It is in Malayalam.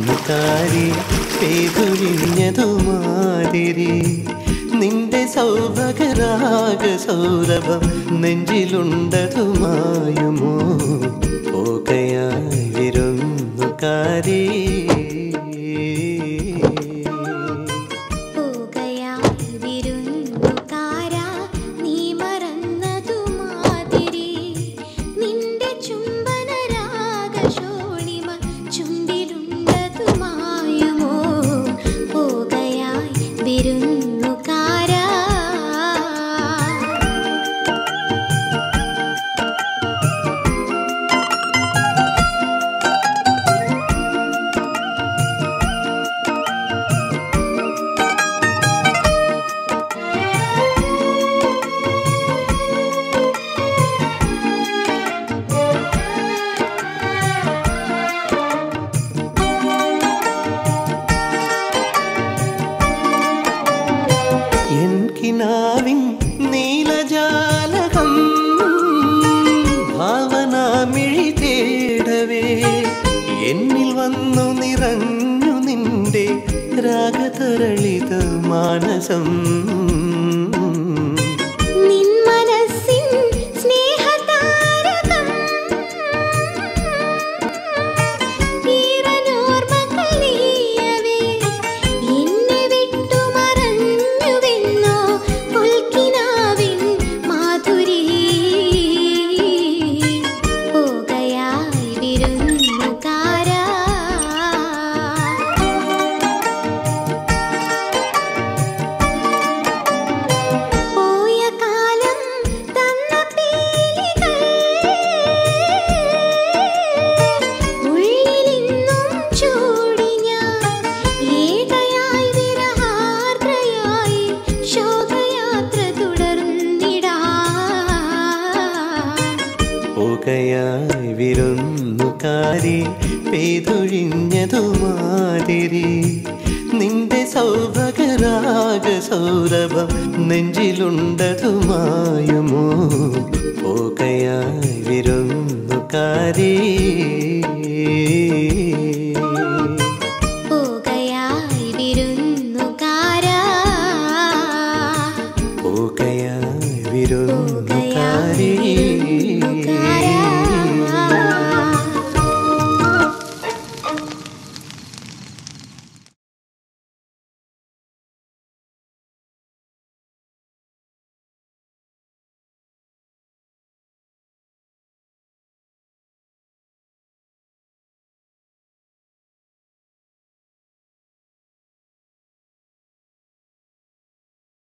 വിരുന്നുകാരി പെയ്തൊഴിഞ്ഞതുമാതിരി നിന്റെ സൗഭഗരാഗ സൗരഭം നെഞ്ചിലുണ്ടതുമായുമോ പോകയായി വിരുന്നുകാരി പോകയായി വിരുന്നുകാരാ നീ മറന്നതുമാതിരി നിന്റെ ചുംബനരാഗശോണിമ ചുണ്ടിലുണ്ടതുമായുമോ പോകയായി വിരുന്നുകാരാ എൻ കിനാവിൻ നീലജാലകം ഭാവനാമിഴി തേടവേ എന്നിൽ വന്നു നിറഞ്ഞു നിന്റെ രാഗതരളിത മാനസം നിൻ മനസ്സിൻ സ്നേഹതാരകം ഈറനോർമ്മകളീയവേ എന്നെ വിട്ടു മറഞ്ഞുവെന്നോ പുൽക്കിനാവിൻ മാധുരി പോകയായി വിരുന്നുകാരാ പോയ കാലം തന്ന പീലികൾ ഉള്ളിലിന്നും ചൂടി ഞാൻ ഏകയായി വിരഹാർദ്രയായി ശോഭയാത്ര തുടർന്നിടാം പോകയായി വിരുന്നുകാരി പെയ്തൊഴിഞ്ഞതുമാതിരി നിന്റെ സൗഭഗരാഗ സൗരഭം നെഞ്ചിലുണ്ടതുമായുമോ പോകയായി വിരുന്നുകാരി